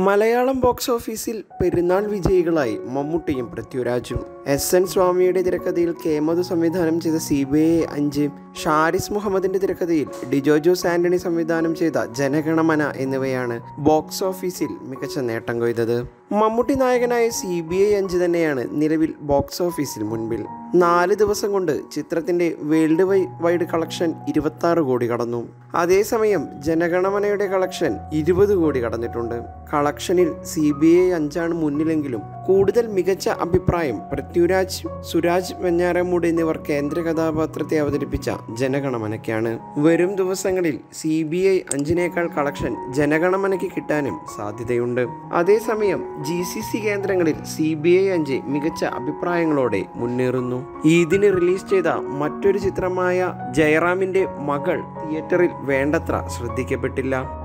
Malayalam box ഓഫീസിൽ പെരുന്നാൾ വിജയികളായി മമ്മൂട്ടിയും പൃഥ്വിരാജും എസ് എൻ സ്വാമിയുടെ തിരക്കഥയിൽ കേമതു സംവിധാനം ചെയ്ത സി ബി ഐ അഞ്ച് ഷാരിസ് മുഹമ്മദിന്റെ തിരക്കഥയിൽ ഡിജോ ജോസ് ആന്റണി സംവിധാനം ചെയ്ത ജനഗണമന എന്നിവയാണ് ബോക്സ് ഓഫീസിൽ മികച്ച നേട്ടം കൊയ്തത് മമ്മൂട്ടി നായകനായ സി ബി ഐ അഞ്ച് തന്നെയാണ് നിലവിൽ ബോക്സ് ഓഫീസിൽ മുൻപിൽ നാല് ദിവസം കൊണ്ട് ചിത്രത്തിന്റെ വേൾഡ് വൈ വൈഡ് കളക്ഷൻ ഇരുപത്തി ആറ് കോടി കടന്നു അതേസമയം ജനഗണമനയുടെ കളക്ഷൻ ഇരുപത് കോടി കടന്നിട്ടുണ്ട് കളക്ഷനിൽ സി ബി ഐ അഞ്ചാണ് മുന്നിലെങ്കിലും കൂടുതൽ മികച്ച അഭിപ്രായം പൃഥ്വിരാജ് സുരാജ് വെഞ്ഞാറമൂട് എന്നിവർ കേന്ദ്ര കഥാപാത്രത്തെ അവതരിപ്പിച്ച ജനഗണമനയ്ക്കാണ് വരും ദിവസങ്ങളിൽ സി ബി ഐ അഞ്ചിനേക്കാൾ കളക്ഷൻ ജനഗണമനയ്ക്ക് കിട്ടാനും സാധ്യതയുണ്ട് അതേസമയം ജി സി സി കേന്ദ്രങ്ങളിൽ സി ബി ഐ അഞ്ച് മികച്ച അഭിപ്രായങ്ങളോടെ മുന്നേറുന്നു ഈദിന് റിലീസ് ചെയ്ത മറ്റൊരു ചിത്രമായ ജയറാമിന്റെ മകൾ തിയേറ്ററിൽ വേണ്ടത്ര ശ്രദ്ധിക്കപ്പെട്ടില്ല